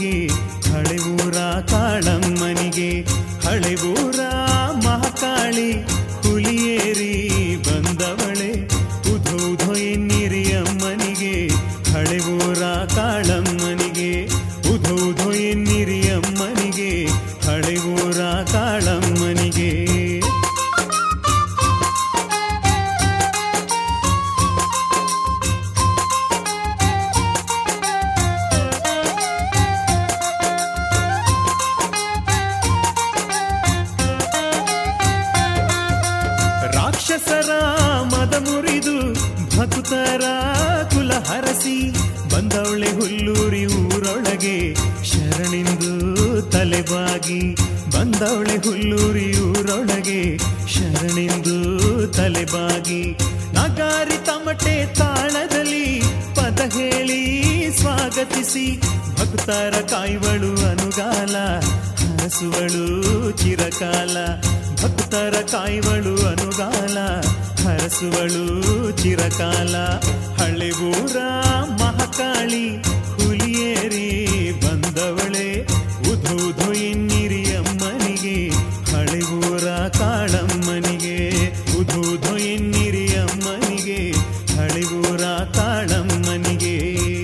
ಅಮ್ಮನಿಗೆ ಹಳೆಯೂರ ಕಾಳಮ್ಮನಿಗೆ ಹಳೆಯೂರ ಮಹಾಕಾಳಿ ಹುಲಿಯೇರಿ ಬಂದವಳೆ ಉಧೋ ಉಧೋ ಎನ್ನಿರಿ ಅಮ್ಮನಿಗೆ ಹಳೆಯೂರ ಕಾಳಮ್ಮನಿಗೆ ಉಧೋ ಉಧೋ ಎನ್ನಿರಿ ಅಮ್ಮನಿಗೆ ಹಳೆಯೂರ ಕಾಳಮ್ಮನಿಗೆ ರಾಕ್ಷಸರ ಮದ ಮುರಿದು ಭಕ್ತರ ಕುಲ ಹರಸಿ ಬಂದವಳೆ ಹುಲ್ಲೂರಿ ಊರೊಳಗೆ ಶರಣಿಂದು ತಲೆಬಾಗಿ ಬಂದವಳೆ ಹುಲ್ಲೂರಿ ಊರೊಳಗೆ ಶರಣಿಂದು ತಲೆಬಾಗಿ ನಗಾರಿ ತಮಟೆ ತಾಳದಲ್ಲಿ ಪದ ಹೇಳಿ ಸ್ವಾಗತಿಸಿ ಭಕ್ತರ ಕಾಯ್ವಳು ಅನುಗಾಲ ಹರಸುವಳು ಚಿರಕಾಲ ಭಕ್ತರ ಕಾಯ್ವಳು ಅನುಗಾಲ ಹರಸುವಳು ಚಿರಕಾಲ ಹಳೆಬೂರ ಮಹಾಕಾಳಿ ಹುಲಿಯೇರಿ ಬಂದವಳೆ ಉಧು ಉಧು ಎನ್ನಿರಿ ಅಮ್ಮನಿಗೆ ಹಳೆಬೂರ ಕಾಳಮ್ಮನಿಗೆ ಉಧು ಉಧು ಎನ್ನಿರಿ ಅಮ್ಮನಿಗೆ ಹಳೆಬೂರ ಕಾಳಮ್ಮನಿಗೆ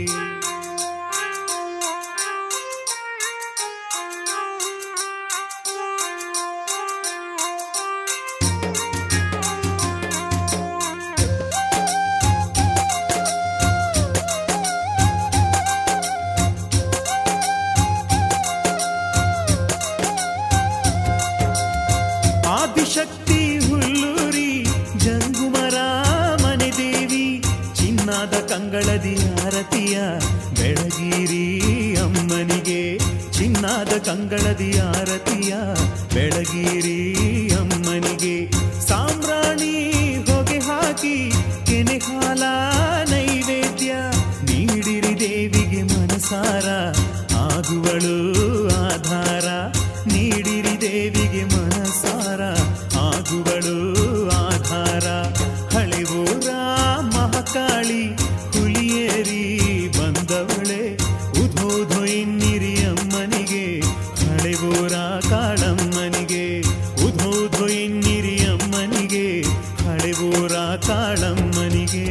ಆದಿಶಕ್ತಿ ಹುಲ್ಲೂರಿ ಜಂಗುಮರ ಮನೆ ದೇವಿ ಚಿನ್ನದ ಕಂಗಳದಿ ಆರತಿಯ ಬೆಳಗಿರಿ ಅಮ್ಮನಿಗೆ ಚಿನ್ನದ ಕಂಗಳದಿ ಆರತಿಯ ಬೆಳಗಿರಿ ಅಮ್ಮನಿಗೆ ಸಾಮ್ರಾಣಿ ಹೊಗೆ ಹಾಕಿ ಕೆನೆ ಹಾಲ ನೈವೇದ್ಯ ನೀಡಿರಿ ದೇವಿಗೆ ಮನಸಾರ ಆಗುವಳು ಆಧಾರ ನೀಡಿರಿ ದೇವಿಗೆ ಮನಸಾರ ಆಗುವಳು ಆಧಾರ ಹಳೆವೂರ ಮಹಾಕಾಳಿ ಹುಲಿಯೇರಿ ಬಂದವಳೆ ಉಧೋಧೋ ಎನ್ನಿರಿ ಅಮ್ಮನಿಗೆ ಹಳೆವೂರ ಕಾಳಮ್ಮನಿಗೆ ಉಧೋಧೋ ಎನ್ನಿರಿ ಅಮ್ಮನಿಗೆ ಹಳೆವೂರ ಕಾಳಮ್ಮನಿಗೆ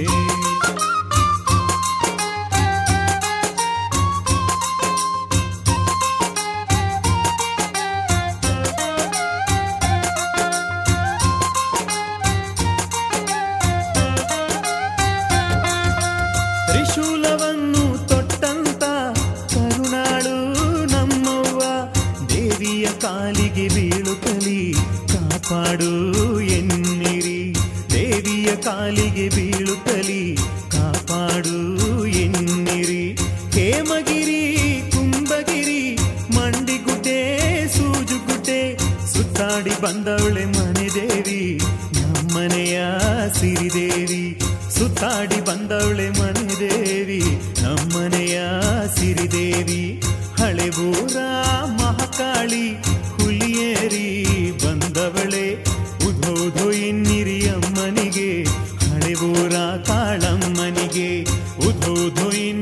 ತ್ರಿಶೂಲವನ್ನು ತೊಟ್ಟಂತ ಕರುಣಾಳು ನಮ್ಮವ್ವ ದೇವಿಯ ಕಾಲಿಗೆ ಬೀಳುತ್ತಲಿ ಕಾಪಾಡು ಎನ್ನಿರಿ ದೇವಿಯ ಕಾಲಿಗೆ ಬೀಳುತ್ತಲಿ ಕಾಪಾಡು ಎನ್ನಿರಿ ಹೇಮಗಿರಿ ಕುಂಭಗಿರಿ ಮಂಡಿಗುಡ್ಡೆ ಸೂಜುಗುಡ್ಡೆ ಸುತ್ತಾಡಿ ಬಂದವಳೆ ಮನೆ ದೇವಿ ನಮ್ಮನೆಯ ಸಿರಿದೇವಿ ಸುತ್ತಾಡಿ ಬಂದವಳೆ ಮನೆ ದೇವಿ ನಮ್ಮನೆಯ ಸಿರಿದೇವಿ ಹಳೆಬೂರ ಮಹಾಕಾಳಿ ಹುಲಿಯೇರಿ ಬಂದವಳೆ ಉಧೋಧೋ ಎನ್ನಿರಿ ಅಮ್ಮನಿಗೆ ಹಳೆಬೂರ ಕಾಳಮ್ಮನಿಗೆ ಉಧೋಧೋ ಎನ್ನಿರಿ